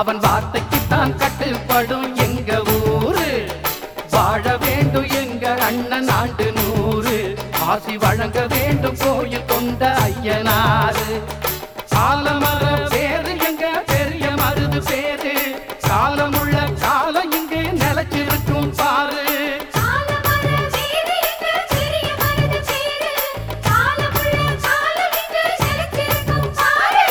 அவன் வார்த்தைக்குத்தான் கட்டுப்படும் எங்க ஊரு வாழ வேண்டும் எங்க அண்ணன் ஆண்டு நூறு ஆசி வழங்க வேண்டும் கோயில் கொண்ட ஐயனாரு காலமர பேரு எங்க பெரிய மருது பேரு காலமுள்ள காலம் இங்கே நிலைச்சிருக்கும் பாரு காலமர வேறு எங்க பெரிய மருது பேரு காலமுள்ள காலம் இங்கு நிலைத்திருக்கும் பாரு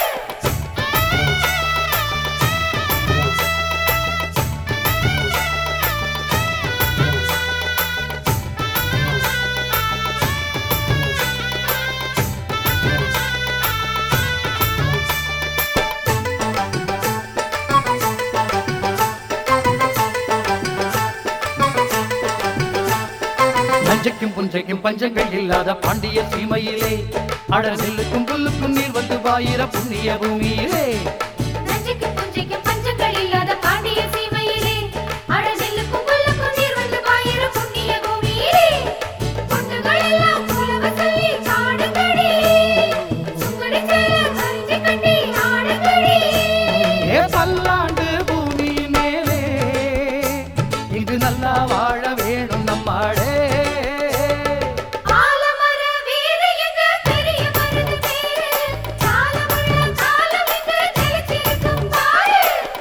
நஞ்சைக்கும் புஞ்சைக்கும் பஞ்சங்கள் இல்லாத பாண்டிய சீமையிலே அட நெல்லுக்கும் புல்லுக்கும் நீர் வந்து வாயிர புண்ணிய பூமியிலே நஞ்சுக்கு புஞ்சைக்கு பஞ்சங்கள் இல்லாத பாண்டிய சீமையிலே அடநெல்லுக்கும் புல்லுக்கும் நீர் வந்து பாயிர புண்ணிய பூமியிலே பொண்ணுகள் எல்லாம் புலவ சொல்லி பாடுங்கடி சுங்கடி சேல கரிஞ்சு கட்டி ஆடுங்கடி ஏ பல்லாண்டு பூமி மேலே இங்கு நல்லா வாழ வேணும் நம்மாடே ஆலமர வேறு எங்க பெரிய மருது பேரு காலமுள்ள காலம் இங்கு நிலைத்திருக்கும் பாரு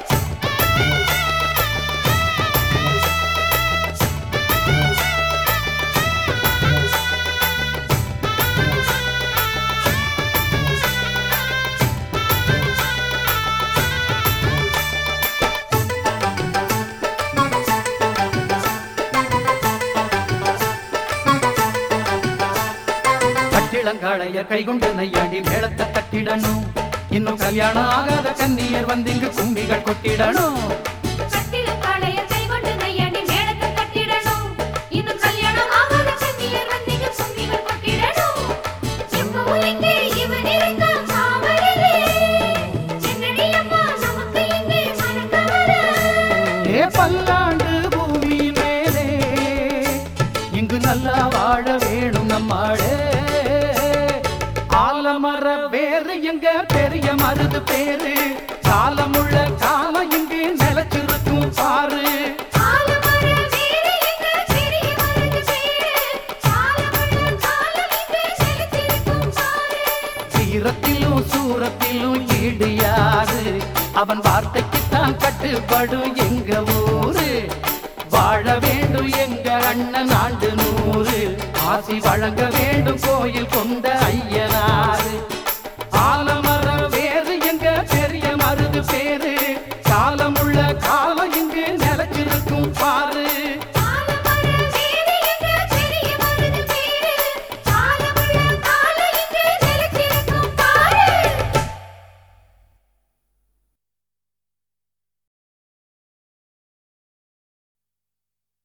கட்டிளங்காளைய கைகொண்டு நையாடி மேளத்தை தட்டிடணும் இன்னும் கல்யாணம் ஆகாத கன்னியர் வந்து இங்கு கும்பிகள் கொட்டிடணும் கட்டிலும் காளைய கைகொண்டு நையாண்டி மேளத்தை தட்டிடணும். இன்னும் கல்யாணம் ஆகாத கன்னியர் வந்து இங்கு கும்மிகள் கொட்டிடணும். எப்பவும் இங்கே இவன் இருக்கான் காவலிலே. என்னடி அம்மா நமக்கு இங்கே மணக்கவர. ஏ பல்லாண்டு பூமி மேலே இங்கு நல்லா வாழ வேணும் நம்மாடே ஆலமர வேறு எங்க பெரிய மருது பேரு காலமுள்ள காலம் இங்கு நிலைச்சிருக்கும் பாரு ஆலமர வேறு எங்க பெரிய மருது பேரு. காலமுள்ள காலம் இங்கே நிலைத்திருக்கும் பாரு. சீரத்திலும் சூரத்திலும் ஈடு யாரு அவன் வார்த்தைக்குத்தான் கட்டுப்படும் எங்க ஊரு வாழ வேண்டும் எங்க அண்ணன் ஆண்டு நூறு ஆசி வழங்க வேண்டும் கோயில் கொண்ட ஐயனாரு